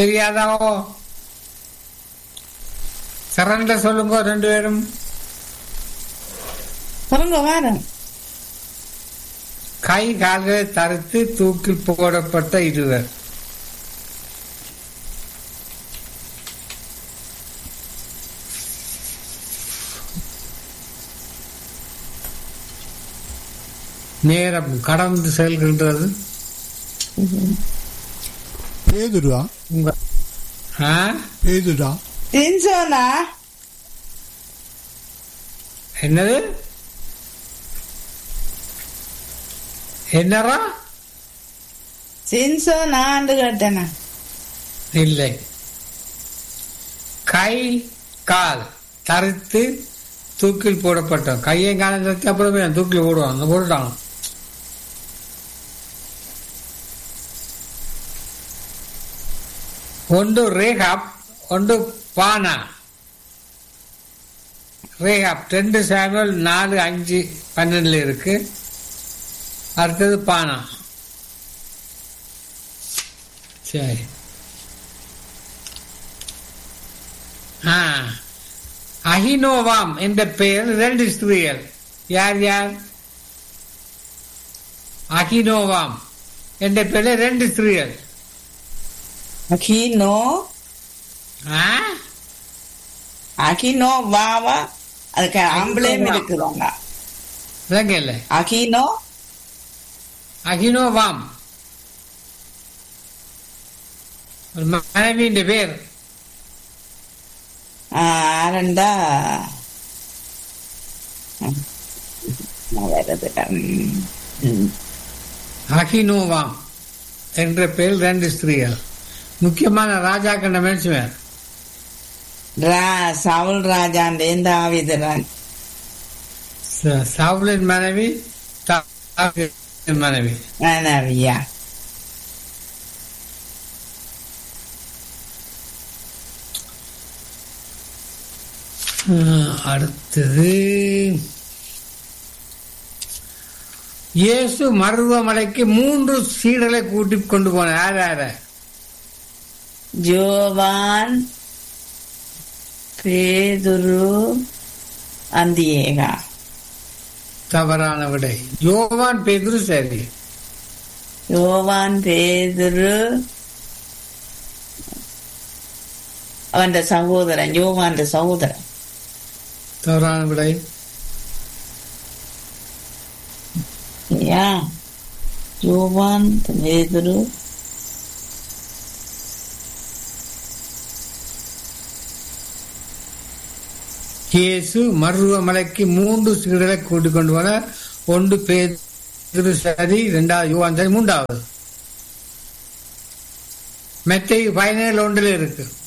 தெரியாதாவோ surrender சொல்லுங்க ரெண்டு பேரும் சொல்லுங்க வாரம் கை கால்களை தடுத்து தூக்கில் போடப்பட்ட இருவர் நேரம் கடந்து செல்கின்றது பேதுருவா உங்க ஆ? பேதுரா சின்சோனா என்னது என்னரா சின்சோனான்னு கேட்டேனா இல்லை கை கால் தடுத்து தூக்கில் போடப்பட்டோம் கையை காலம் தடுத்து அப்புறமே தூக்கில் போடுவான் அந்த போட்டுட்டாங்க ஒன்று ரேகாப் ஒன்று பானா ரேகாப் ரெண்டு சாமியல் நாலு அஞ்சு பன்னெண்டுல இருக்கு அடுத்தது பானா சரி ஆ அஹினோவாம் என்ற பெயர் ரெண்டு ஸ்திரீகள் யார் யார் அஹினோவாம் என்ற பெயர் ரெண்டு ஸ்திரீகள் அகினோ ஆ? அகினோ வாவா அதுக்கு ஆம்பளையும் இருக்குதாங்க விளங்க இல்லை அகினோ அஹினோவாம் ஒரு மனைவியின் பேர் ஆரண்டா வருது ம். ம். அஹினோவாம் என்ற பெயர் ரெண்டு ஸ்திரீகள் முக்கியமான ராஜாக்கள் மேன்சுவேன் ரா சவுல் ராஜாண்ட இந்த ஆவிதரான் சாவுலின் மனைவி தாவீதின் மனைவி மனைவியா ஆஹ், அடுத்தது இயேசு மருவமலைக்கு மூன்று சீடலை கூட்டி கொண்டு போனார் யார் யார ஜோவான் பேதுரு அந்தியேகா தவறான விடை யோவான் பேதுரு சரி யோவான் பேதுரு அவன் சகோதரன் யோவான் சகோதரன் தவறான விடை யா யோவான் பேதுரு இயேசு மருவமலைக்கு மூன்று சீடலை கூட்டி கொண்டு போனார் ஒன்று பேதுரு சரி இரண்டாவது யோவான் சரி மூன்றாவது மெத்தை பதினேழு ஒன்றில் இருக்கு